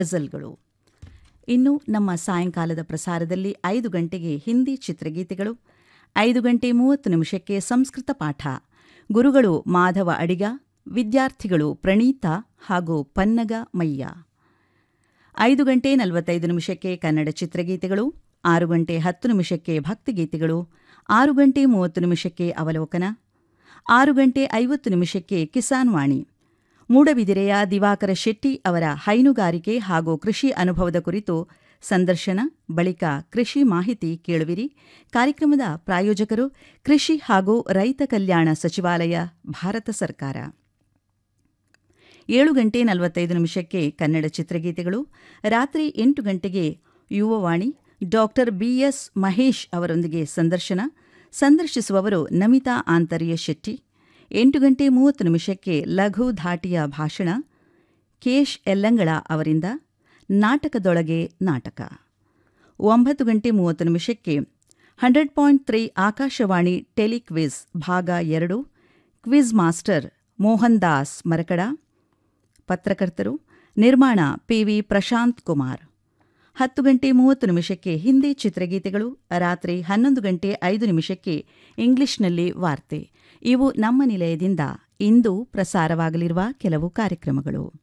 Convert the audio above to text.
ಗಜಲ್ಗಳು ಇನ್ನು ನಮ್ಮ ಸಾಯಂಕಾಲದ ಪ್ರಸಾರದಲ್ಲಿ ಐದು ಗಂಟೆಗೆ ಹಿಂದಿ ಚಿತ್ರಗೀತೆಗಳು ಐದು ಗಂಟೆ ಮೂವತ್ತು ನಿಮಿಷಕ್ಕೆ ಸಂಸ್ಕೃತ ಪಾಠ ಗುರುಗಳು ಮಾಧವ ಅಡಿಗ ವಿದ್ಯಾರ್ಥಿಗಳು ಪ್ರಣೀತ ಹಾಗೂ ಪನ್ನಗ ಮಯ್ಯ ಐದು ಗಂಟೆ ನಲವತ್ತೈದು ನಿಮಿಷಕ್ಕೆ ಕನ್ನಡ ಚಿತ್ರಗೀತೆಗಳು ಆರು ಗಂಟೆ ಹತ್ತು ನಿಮಿಷಕ್ಕೆ ಭಕ್ತಿಗೀತೆಗಳು ಆರು ಗಂಟೆ ಮೂವತ್ತು ನಿಮಿಷಕ್ಕೆ ಅವಲೋಕನ ಆರು ಗಂಟೆ ಐವತ್ತು ನಿಮಿಷಕ್ಕೆ ಕಿಸಾನ್ ವಾಣಿ ಮೂಡಬಿದಿರೆಯ ದಿವಾಕರ ಶೆಟ್ಟಿ ಅವರ ಹೈನುಗಾರಿಕೆ ಹಾಗೂ ಕೃಷಿ ಅನುಭವದ ಕುರಿತು ಸಂದರ್ಶನ ಬಳಿಕ ಕೃಷಿ ಮಾಹಿತಿ ಕೇಳುವಿರಿ ಕಾರ್ಯಕ್ರಮದ ಪ್ರಾಯೋಜಕರು ಕೃಷಿ ಹಾಗೂ ರೈತ ಕಲ್ಯಾಣ ಸಚಿವಾಲಯ ಭಾರತ ಸರ್ಕಾರ ಏಳು ಗಂಟೆ ನಲವತ್ತೈದು ನಿಮಿಷಕ್ಕೆ ಕನ್ನಡ ಚಿತ್ರಗೀತೆಗಳು ರಾತ್ರಿ ಎಂಟು ಗಂಟೆಗೆ ಯುವವಾಣಿ ಡಾಕ್ಟರ್ ಬಿಎಸ್ ಮಹೇಶ್ ಅವರೊಂದಿಗೆ ಸಂದರ್ಶನ ಸಂದರ್ಶಿಸುವವರು ನಮಿತಾ ಆಂತರ್ಯ ಶೆಟ್ಟಿ ಎಂಟು ಗಂಟೆ ಮೂವತ್ತು ನಿಮಿಷಕ್ಕೆ ಲಘು ಧಾಟಿಯ ಭಾಷಣ ಕೇಶ್ ಯಲ್ಲಂಗಳ ಅವರಿಂದ ನಾಟಕದೊಳಗೆ ನಾಟಕ ಒಂಬತ್ತು ಗಂಟೆ ಮೂವತ್ತು ನಿಮಿಷಕ್ಕೆ hundred point three Akashvani telequiz ಭಾಗ ಎರಡು ಕ್ವಿಜ್ ಮಾಸ್ಟರ್ ಮೋಹನ್ ದಾಸ್ ಮರಕಡ ಪತ್ರಕರ್ತರು ನಿರ್ಮಾಣ ಪಿವಿ ಪ್ರಶಾಂತ್ ಕುಮಾರ್ ಹತ್ತು ಗಂಟೆ ಮೂವತ್ತು ನಿಮಿಷಕ್ಕೆ ಹಿಂದಿ ಚಿತ್ರಗೀತೆಗಳು ರಾತ್ರಿ ಹನ್ನೊಂದು ಗಂಟೆ ಐದು ನಿಮಿಷಕ್ಕೆ ಇಂಗ್ಲಿಷ್ನಲ್ಲಿ ವಾರ್ತೆ ಇವು ನಮ್ಮ ನಿಲಯದಿಂದ ಇಂದು ಪ್ರಸಾರವಾಗಲಿರುವ ಕೆಲವು ಕಾರ್ಯಕ್ರಮಗಳು